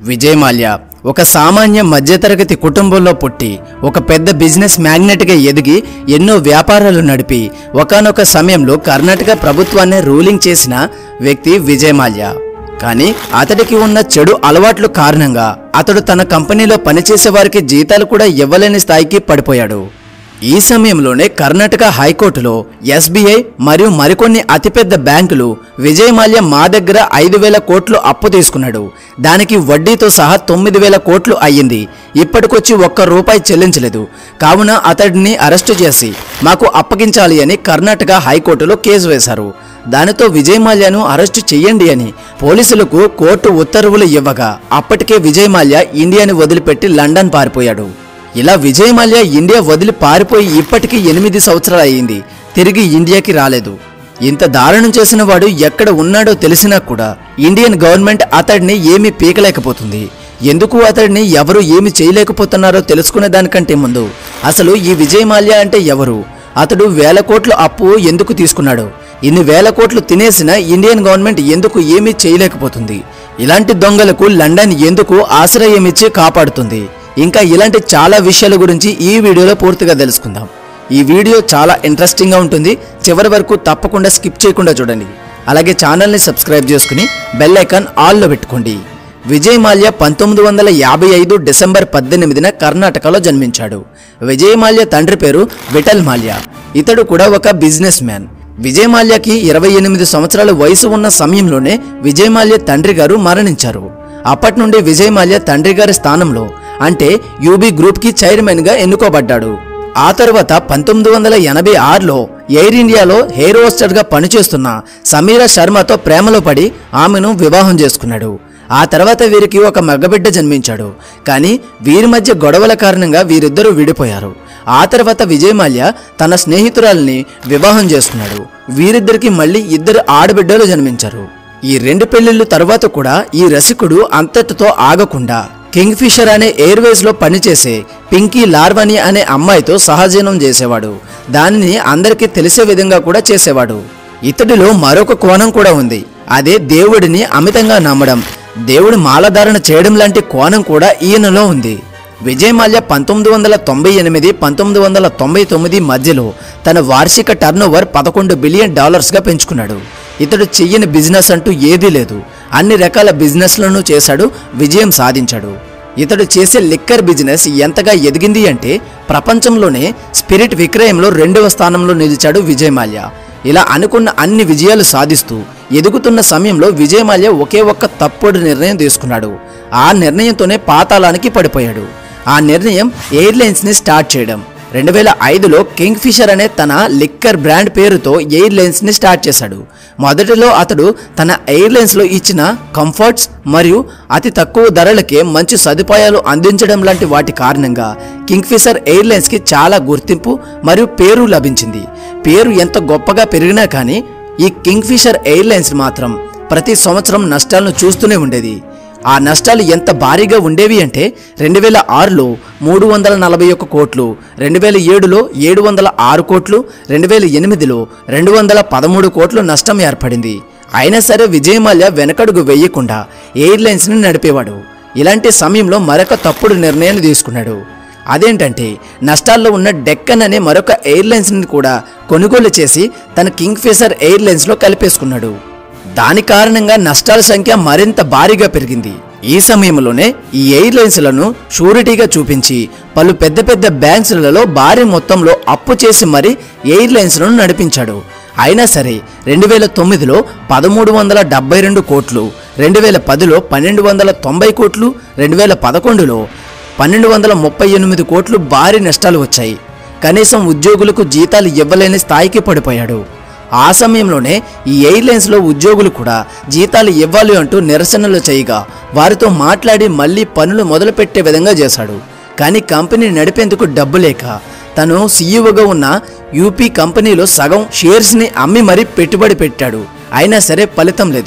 విజయ్ మాల్యా ఒక సామాన్య మధ్యతరగతి కుటుంబంలో పుట్టి ఒక పెద్ద బిజినెస్ మ్యాగ్నెట్గా ఎదిగి ఎన్నో వ్యాపారాలు నడిపి ఒకానొక సమయంలో కర్ణాటక ప్రభుత్వాన్ని రూలింగ్ చేసిన వ్యక్తి విజయ్ మాల్యా కానీ అతడికి ఉన్న చెడు అలవాట్ల కారణంగా అతడు తన కంపెనీలో పనిచేసే వారికి జీతాలు కూడా ఇవ్వలేని స్థాయికి పడిపోయాడు ఈ సమయంలోనే కర్ణాటక హైకోర్టులో ఎస్బీఐ మరియు మరికొన్ని అతిపెద్ద బ్యాంకులు విజయ్ మాల్యా మా దగ్గర ఐదు వేల కోట్లు అప్పు తీసుకున్నాడు దానికి వడ్డీతో సహా తొమ్మిది వేల కోట్లు అయ్యింది ఇప్పటికొచ్చి ఒక్క రూపాయి చెల్లించలేదు కావున అతడిని అరెస్టు చేసి మాకు అప్పగించాలి అని కర్ణాటక హైకోర్టులో కేసు వేశారు దానితో విజయ్ మాల్యాను అరెస్టు చెయ్యండి అని పోలీసులకు కోర్టు ఉత్తర్వులు ఇవ్వగా అప్పటికే విజయ్ మాల్యా ఇండియాని వదిలిపెట్టి లండన్ పారిపోయాడు ఇలా విజయ్ మాల్యా ఇండియా వదిలి పారిపోయి ఇప్పటికీ ఎనిమిది సంవత్సరాలు అయ్యింది తిరిగి ఇండియాకి రాలేదు ఇంత దారుణం చేసిన వాడు ఎక్కడ ఉన్నాడో తెలిసినా కూడా ఇండియన్ గవర్నమెంట్ అతడిని ఏమీ పీకలేకపోతుంది ఎందుకు అతడిని ఎవరు ఏమి చేయలేకపోతున్నారో తెలుసుకునే దానికంటే ముందు అసలు ఈ విజయ్ మాల్యా అంటే ఎవరు అతడు వేల కోట్ల అప్పు ఎందుకు తీసుకున్నాడు ఇన్ని వేల కోట్లు తినేసిన ఇండియన్ గవర్నమెంట్ ఎందుకు ఏమీ చేయలేకపోతుంది ఇలాంటి దొంగలకు లండన్ ఎందుకు ఆశ్రయమిచ్చి కాపాడుతుంది ఇంకా ఇలాంటి చాలా విషయాల గురించి ఈ వీడియోలో పూర్తిగా తెలుసుకుందాం ఈ వీడియో చాలా ఇంట్రెస్టింగ్గా ఉంటుంది చివరి వరకు తప్పకుండా స్కిప్ చేయకుండా చూడండి అలాగే ఛానల్ని సబ్స్క్రైబ్ చేసుకుని బెల్ ఐకాన్ ఆల్లో పెట్టుకోండి విజయ్ మాల్యా పంతొమ్మిది వందల యాభై ఐదు డిసెంబర్ పద్దెనిమిదిన కర్ణాటకలో జన్మించాడు విజయ్ మాల్యా తండ్రి పేరు విఠల్ మాల్యా ఇతడు కూడా ఒక బిజినెస్ మ్యాన్ విజయ్ మాల్యాకి ఇరవై ఎనిమిది సంవత్సరాల వయసు ఉన్న సమయంలోనే విజయ్ మాల్యా తండ్రి గారు మరణించారు అప్పటి నుండి విజయ్ మాల్యా తండ్రి గారి స్థానంలో అంటే యూబీ గ్రూప్కి చైర్మన్గా ఎన్నుకోబడ్డాడు ఆ తర్వాత పంతొమ్మిది వందల ఎనభై ఆరులో ఎయిర్ ఇండియాలో హెయిర్ హోస్టర్గా పనిచేస్తున్న సమీరా శర్మతో ప్రేమలో పడి ఆమెను వివాహం చేసుకున్నాడు ఆ తర్వాత వీరికి ఒక మగబిడ్డ జన్మించాడు కానీ వీరి మధ్య గొడవల కారణంగా వీరిద్దరూ విడిపోయారు ఆ తర్వాత విజయ్ మాల్యా తన స్నేహితురాల్ని వివాహం చేసుకున్నాడు వీరిద్దరికి మళ్ళీ ఇద్దరు ఆడబిడ్డలు జన్మించారు ఈ రెండు పెళ్లిళ్ళు తర్వాత కూడా ఈ రసికుడు అంతటితో ఆగకుండా కింగ్ ఫిషర్ అనే ఎయిర్వేస్ లో పనిచేసే పింకీ లార్వని అనే అమ్మాయితో సహజీవనం చేసేవాడు దానిని అందరికీ తెలిసే విధంగా కూడా చేసేవాడు ఇతడిలో మరొక కోణం కూడా ఉంది అదే దేవుడిని అమితంగా నమ్మడం దేవుడి మాలధారణ చేయడం లాంటి కోణం కూడా ఈయనలో ఉంది విజయ్ మాల్యా పంతొమ్మిది వందల తొంభై ఎనిమిది పంతొమ్మిది వందల తొంభై తొమ్మిది మధ్యలో తన వార్షిక టర్నోవర్ పదకొండు బిలియన్ డాలర్స్గా పెంచుకున్నాడు ఇతడు చెయ్యని బిజినెస్ అంటూ ఏదీ లేదు అన్ని రకాల బిజినెస్లను చేశాడు విజయం సాధించాడు ఇతడు చేసే లిక్కర్ బిజినెస్ ఎంతగా ఎదిగింది అంటే ప్రపంచంలోనే స్పిరిట్ విక్రయంలో రెండవ స్థానంలో నిలిచాడు విజయ్ మాల్యా ఇలా అనుకున్న అన్ని విజయాలు సాధిస్తూ ఎదుగుతున్న సమయంలో విజయ్ మాల్యా ఒకే ఒక్క తప్పుడు నిర్ణయం తీసుకున్నాడు ఆ నిర్ణయంతోనే పాతాళానికి పడిపోయాడు ఆ నిర్ణయం ఎయిర్లైన్స్ని స్టార్ట్ చేయడం రెండు వేల ఐదులో కింగ్ ఫిషర్ అనే తన లిక్కర్ బ్రాండ్ పేరుతో ఎయిర్లైన్స్ని స్టార్ట్ చేశాడు మొదటిలో అతడు తన ఎయిర్లైన్స్లో ఇచ్చిన కంఫర్ట్స్ మరియు అతి తక్కువ ధరలకే మంచి సదుపాయాలు అందించడం లాంటి వాటి కారణంగా కింగ్ ఫిషర్ ఎయిర్లైన్స్కి చాలా గుర్తింపు మరియు పేరు లభించింది పేరు ఎంత గొప్పగా పెరిగినా కానీ ఈ కింగ్ ఫిషర్ ఎయిర్లైన్స్ మాత్రం ప్రతి సంవత్సరం నష్టాలను చూస్తూనే ఉండేది ఆ నష్టాలు ఎంత భారీగా ఉండేవి అంటే రెండు వేల ఆరులో మూడు వందల నలభై ఒక్క కోట్లు రెండు వేల ఏడులో ఏడు వందల ఆరు కోట్లు రెండు వేల ఎనిమిదిలో రెండు వందల పదమూడు కోట్లు నష్టం ఏర్పడింది అయినా సరే విజయ్ మాల్యా వెనకడుగు వేయకుండా ఎయిర్లైన్స్ని నడిపేవాడు ఇలాంటి సమయంలో మరొక తప్పుడు నిర్ణయాన్ని తీసుకున్నాడు అదేంటంటే నష్టాల్లో ఉన్న డెక్కన్ అనే మరొక ఎయిర్లైన్స్ని కూడా కొనుగోలు చేసి తన కింగ్ ఫిషర్ ఎయిర్లైన్స్లో కలిపేసుకున్నాడు దాని కారణంగా నష్టాల సంఖ్య మరింత భారీగా పెరిగింది ఈ సమయంలోనే ఈ ఎయిర్లైన్స్లను షూరిటీగా చూపించి పలు పెద్ద పెద్ద బ్యాంక్స్లలో భారీ మొత్తంలో అప్పు చేసి మరీ ఎయిర్లైన్స్లను నడిపించాడు అయినా సరే రెండు వేల తొమ్మిదిలో పదమూడు వందల డెబ్బై రెండు కోట్లు రెండు వేల పదిలో పన్నెండు వందల తొంభై కోట్లు రెండు వేల పదకొండులో పన్నెండు వందల ముప్పై ఎనిమిది కోట్లు భారీ నష్టాలు వచ్చాయి కనీసం ఉద్యోగులకు జీతాలు ఇవ్వలేని స్థాయికి పడిపోయాడు ఆ సమయంలోనే ఈ ఎయిర్లైన్స్లో ఉద్యోగులు కూడా జీతాలు ఇవ్వాలి అంటూ నిరసనలు చేయగా వారితో మాట్లాడి మళ్ళీ పనులు మొదలుపెట్టే విధంగా చేశాడు కానీ కంపెనీ నడిపేందుకు డబ్బు లేక తను సీఈఓగా ఉన్న యూపీ కంపెనీలో సగం షేర్స్ని అమ్మి మరీ పెట్టుబడి పెట్టాడు అయినా సరే ఫలితం లేదు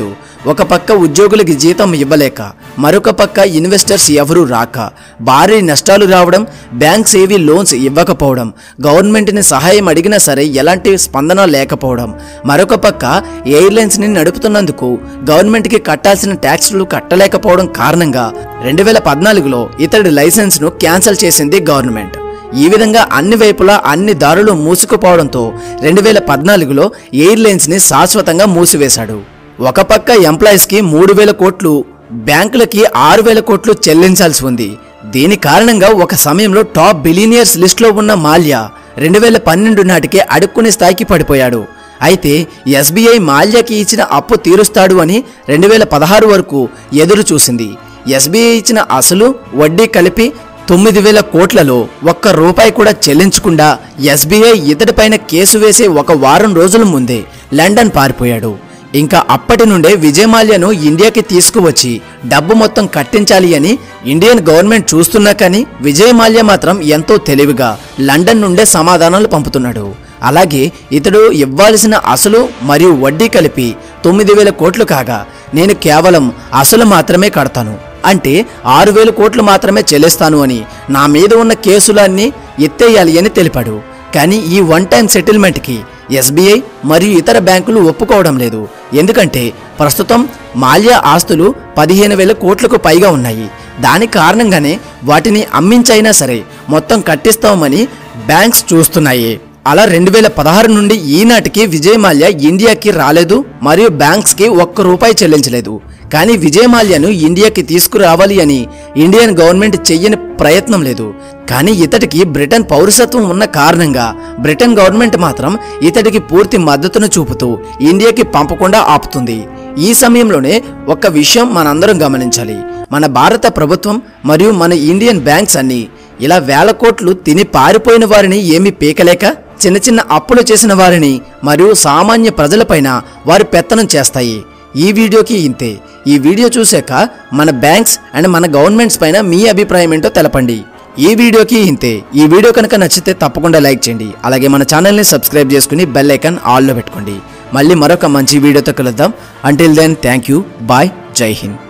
ఒక పక్క ఉద్యోగులకి జీతం ఇవ్వలేక మరొక పక్క ఇన్వెస్టర్స్ ఎవరూ రాక భారీ నష్టాలు రావడం బ్యాంక్స్ ఏవి లోన్స్ ఇవ్వకపోవడం గవర్నమెంట్ని సహాయం అడిగినా సరే ఎలాంటి స్పందన లేకపోవడం మరొక పక్క ఎయిర్లైన్స్ని నడుపుతున్నందుకు గవర్నమెంట్కి కట్టాల్సిన ట్యాక్స్లు కట్టలేకపోవడం కారణంగా రెండు వేల పద్నాలుగులో ఇతడి లైసెన్స్ను క్యాన్సిల్ చేసింది గవర్నమెంట్ ఈ విధంగా అన్ని వైపులా అన్ని దారులు మూసుకుపోవడంతో రెండు వేల పద్నాలుగులో ఎయిర్లైన్స్ని శాశ్వతంగా మూసివేశాడు ఒక పక్క ఎంప్లాయీస్కి మూడు వేల కోట్లు బ్యాంకులకి ఆరు వేల కోట్లు చెల్లించాల్సి ఉంది దీని కారణంగా ఒక సమయంలో టాప్ బిలీనియర్స్ లిస్టులో ఉన్న మాల్యా రెండు వేల పన్నెండు నాటికే అడుక్కునే స్థాయికి పడిపోయాడు అయితే ఎస్బీఐ మాల్యాకి ఇచ్చిన అప్పు తీరుస్తాడు అని రెండు వేల పదహారు వరకు ఎదురు చూసింది ఎస్బీఐ ఇచ్చిన అసలు వడ్డీ కలిపి తొమ్మిది వేల కోట్లలో ఒక్క రూపాయి కూడా చెల్లించకుండా ఎస్బీఐ ఇతడిపైన కేసు వేసే ఒక వారం రోజుల ముందే లండన్ పారిపోయాడు ఇంకా అప్పటి నుండే విజయమాల్యను ఇండియాకి తీసుకువచ్చి డబ్బు మొత్తం కట్టించాలి అని ఇండియన్ గవర్నమెంట్ చూస్తున్నా కానీ విజయమాల్య మాత్రం ఎంతో తెలివిగా లండన్ నుండే సమాధానాలు పంపుతున్నాడు అలాగే ఇతడు ఇవ్వాల్సిన అసలు మరియు వడ్డీ కలిపి తొమ్మిది వేల కోట్లు కాగా నేను కేవలం అసలు మాత్రమే కడతాను అంటే ఆరు వేల కోట్లు మాత్రమే చెల్లిస్తాను అని నా మీద ఉన్న కేసులన్నీ ఎత్తేయాలి అని తెలిపాడు కానీ ఈ వన్ టైం సెటిల్మెంట్కి ఎస్బీఐ మరియు ఇతర బ్యాంకులు ఒప్పుకోవడం లేదు ఎందుకంటే ప్రస్తుతం మాల్యా ఆస్తులు పదిహేను వేల కోట్లకు పైగా ఉన్నాయి దాని కారణంగానే వాటిని అమ్మించైనా సరే మొత్తం కట్టిస్తామని బ్యాంక్స్ చూస్తున్నాయి అలా రెండు వేల పదహారు నుండి ఈనాటికి విజయమాల్య ఇండియాకి రాలేదు మరియు బ్యాంక్స్కి ఒక్క రూపాయి చెల్లించలేదు కానీ విజయమాల్యను ఇండియాకి తీసుకురావాలి అని ఇండియన్ గవర్నమెంట్ చెయ్యని ప్రయత్నం లేదు కానీ ఇతడికి బ్రిటన్ పౌరసత్వం ఉన్న కారణంగా బ్రిటన్ గవర్నమెంట్ మాత్రం ఇతడికి పూర్తి మద్దతును చూపుతూ ఇండియాకి పంపకుండా ఆపుతుంది ఈ సమయంలోనే ఒక విషయం మనందరం గమనించాలి మన భారత ప్రభుత్వం మరియు మన ఇండియన్ బ్యాంక్స్ అన్ని ఇలా వేల కోట్లు తిని పారిపోయిన వారిని ఏమీ పీకలేక చిన్న చిన్న అప్పులు చేసిన వారిని మరియు సామాన్య ప్రజలపైన వారి పెత్తనం చేస్తాయి ఈ వీడియోకి ఇంతే ఈ వీడియో చూశాక మన బ్యాంక్స్ అండ్ మన గవర్నమెంట్స్ పైన మీ అభిప్రాయం ఏంటో తెలపండి ఈ వీడియోకి ఇంతే ఈ వీడియో కనుక నచ్చితే తప్పకుండా లైక్ చేయండి అలాగే మన ఛానల్ని సబ్స్క్రైబ్ చేసుకుని బెల్ ఐకాన్ ఆల్లో పెట్టుకోండి మళ్ళీ మరొక మంచి వీడియోతో కలుద్దాం until then thank you bye జై హింద్